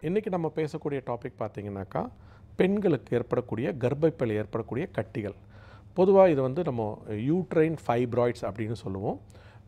இன்றைக்கி நம்ம பேசக்கூடிய டாபிக் பார்த்தீங்கன்னாக்கா பெண்களுக்கு ஏற்படக்கூடிய கர்ப்பப்பையில் ஏற்படக்கூடிய கட்டிகள் பொதுவாக இது வந்து நம்ம யூட்ரைன் ஃபைப்ராய்ட்ஸ் அப்படின்னு சொல்லுவோம்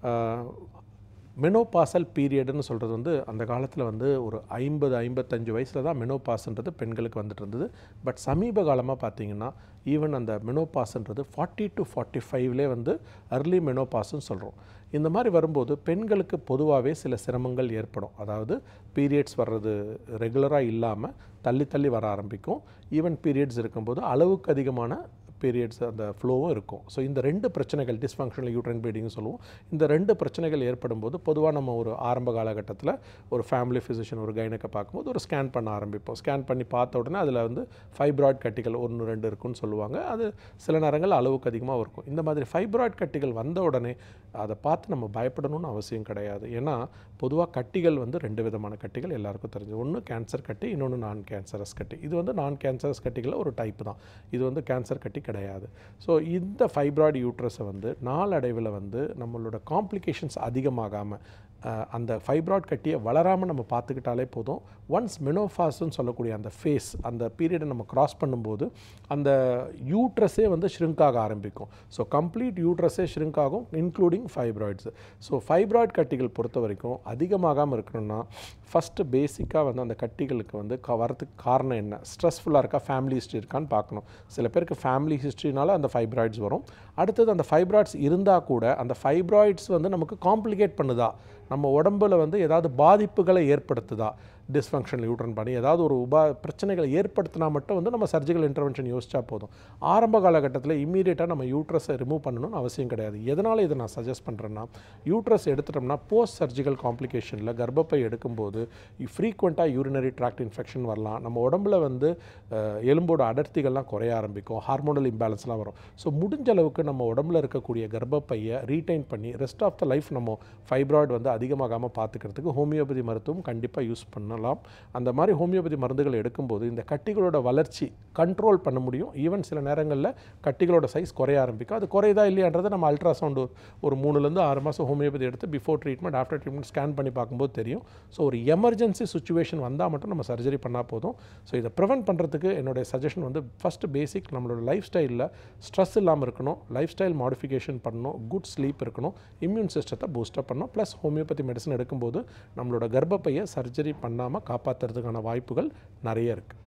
மெனோபாசல் பீரியடுன்னு சொல்கிறது வந்து அந்த காலத்தில் வந்து ஒரு ஐம்பது ஐம்பத்தஞ்சு வயசில் தான் மெனோபாஸ்ன்றது பெண்களுக்கு வந்துட்டு இருந்தது பட் சமீப காலமாக பார்த்தீங்கன்னா ஈவன் அந்த மெனோபாஸ்ன்றது ஃபார்ட்டி டு ஃபார்ட்டி ஃபைவ்லேயே வந்து அர்லி மெனோபாஸ்ன்னு சொல்கிறோம் இந்த மாதிரி வரும்போது பெண்களுக்கு பொதுவாகவே சில சிரமங்கள் ஏற்படும் அதாவது பீரியட்ஸ் வர்றது ரெகுலராக இல்லாமல் தள்ளி தள்ளி வர ஆரம்பிக்கும் ஈவன் பீரியட்ஸ் இருக்கும்போது அளவுக்கு அதிகமான பீரியட்ஸ் அந்த ஃப்ளோவும் இருக்கும் ஸோ இந்த ரெண்டு பிரச்சனைகள் டிஸ்ஃபங்க்ஷனல் யூட்ரன் ப்ளீடிங்னு சொல்லுவோம் இந்த ரெண்டு பிரச்சனைகள் ஏற்படும் போது பொதுவாக நம்ம ஒரு ஆரம்ப காலகட்டத்தில் ஒரு ஃபேமிலி ஃபிசிஷியன் ஒரு கைனக்கை பார்க்கும்போது ஒரு ஸ்கேன் பண்ண ஆரம்பிப்போம் ஸ்கேன் பண்ணி பார்த்த உடனே அதில் வந்து ஃபைப்ராய்ட் கட்டிகள் ஒன்று ரெண்டு இருக்குன்னு சொல்லுவாங்க அது சில நேரங்கள் அளவுக்கு அதிகமாக இருக்கும் இந்த மாதிரி ஃபைப்ராய்ட் கட்டிகள் வந்த உடனே அதை பார்த்து நம்ம பயப்படணும்னு அவசியம் கிடையாது ஏன்னா பொதுவாக கட்டிகள் வந்து ரெண்டு விதமான கட்டிகள் எல்லாருக்கும் தெரிஞ்சு ஒன்று கேன்சர் கட்டி இன்னொன்று நான் கேன்சரஸ் கட்டி இது வந்து நான் கேன்சரஸ் கட்டிகளில் ஒரு டைப் தான் இது வந்து கேன்சர் கட்டி கிடையாது ஸோ இந்த ஃபைப்ராய்டு யூட்ரஸை வந்து நாளடைவில் வந்து நம்மளோட காம்ப்ளிகேஷன்ஸ் அதிகமாகாமல் அந்த ஃபைப்ராய்ட் கட்டியை வளராமல் நம்ம பார்த்துக்கிட்டாலே போதும் ஒன்ஸ் மெனோஃபாஸ்ன்னு சொல்லக்கூடிய அந்த ஃபேஸ் அந்த பீரியடை நம்ம கிராஸ் பண்ணும்போது அந்த யூட்ரஸே வந்து ஷ்ரிங்க் ஆக ஆரம்பிக்கும் ஸோ கம்ப்ளீட் யூட்ரஸே ஷ்ரிங்க் ஆகும் இன்க்ளூடிங் ஃபைப்ராய்ட்ஸ் ஸோ ஃபைப்ராய்ட் கட்டிகள் பொறுத்த வரைக்கும் அதிகமாகாமல் இருக்கணும்னா ஃபஸ்ட்டு பேசிக்காக வந்து அந்த கட்டிகளுக்கு வந்து க வரதுக்கு காரணம் என்ன ஸ்ட்ரெஸ்ஃபுல்லாக இருக்கா ஃபேமிலி ஹிஸ்ட்ரி இருக்கான்னு பார்க்கணும் சில பேருக்கு ஃபேமிலி ஹிஸ்ட்ரினால அந்த ஃபைப்ராய்ட்ஸ் வரும் அடுத்தது அந்த ஃபைப்ராய்ட்ஸ் இருந்தால் கூட அந்த ஃபைப்ராய்ட்ஸ் வந்து நமக்கு காம்ப்ளிகேட் பண்ணுதா நம்ம உடம்புல வந்து ஏதாவது பாதிப்புகளை ஏற்படுத்துதா டிஸ்ஃபங்க்ஷனல் யூட்ரன் பண்ணி ஏதாவது ஒரு உபா பிரச்சனைகளை ஏற்படுத்தினா மட்டும் வந்து நம்ம சர்ஜிக்கல் இன்டர்வென்ஷன் யோசிச்சா போதும் ஆரம்ப காலகட்டத்தில் இம்மீடியட்டாக நம்ம யூட்ரஸை ரிமூவ் பண்ணணும்னு அவசியம் கிடையாது எதனால் இதை நான் சஜஸ்ட் பண்ணுறேன்னா யூட்ரஸ் எடுத்துட்டோம்னா போஸ்ட் சர்ஜிக்கல் காம்ப்ளிகேஷனில் கர்ப்பப்பை எடுக்கும்போது ஃப்ரீக்வெண்ட்டாக யூரினரி ட்ராக்ட் இன்ஃபெக்ஷன் வரலாம் நம்ம உடம்புல வந்து அஹ், எலும்போட அடர்த்திகள்லாம் குறைய ஆரம்பிக்கும் ஹார்மோனல் இம்பேலன்ஸ்லாம் வரும் ஸோ முடிஞ்ச அளவுக்கு நம்ம உடம்புல இருக்கக்கூடிய கர்ப்பப்பையை ரீடைன் பண்ணி ரெஸ்ட் ஆஃப் த லைஃப் நம்ம ஃபைப்ராய்டு வந்து அதிகமாகாமல் பார்த்துக்கிறதுக்கு ஹோமியோபதி மருத்துவம் கண்டிப்பாக யூஸ் பண்ணலாம் அந்த மாதிரி ஹோமியோபதி மருந்துகள் எடுக்கும்போது இந்த கட்டிகளோட வளர்ச்சி கண்ட்ரோல் பண்ண முடியும் ஈவன் சில நேரங்களில் கட்டிகளோட சைஸ் குறைய ஆரம்பிக்கும் அது குறையுதா இல்லையான்றதை நம்ம அல்ட்ராசவுண்டு ஒரு மூணுலேருந்து ஆறு மாதம் ஹோமியோபதி எடுத்து before treatment after treatment scan பண்ணி பார்க்கும்போது தெரியும் ஸோ ஒரு எமர்ஜென்சி சுச்சுவேஷன் வந்தால் மட்டும் நம்ம சர்ஜரி பண்ணால் போதும் ஸோ இதை ப்ரிவென்ட் பண்ணுறதுக்கு என்னுடைய சஜஷன் வந்து ஃபஸ்ட்டு பேசிக் நம்மளோட லைஃப் ஸ்டைலில் ஸ்ட்ரெஸ் இல்லாமல் இருக்கணும் லைஃப் ஸ்டைல் மாடிஃபிகேஷன் பண்ணணும் குட் ஸ்லீப் இருக்கணும் இம்யூன் சிஸ்டத்தை பூஸ்டப் பண்ணணும் ப்ளஸ் ஹோமியோபதி மெடிசன் எடுக்கும்போது நம்மளோட கர்ப்பப்பையை சர்ஜரி பண்ணாமல் காப்பாற்றுறதுக்கான வாய்ப்புகள் நிறைய இருக்குது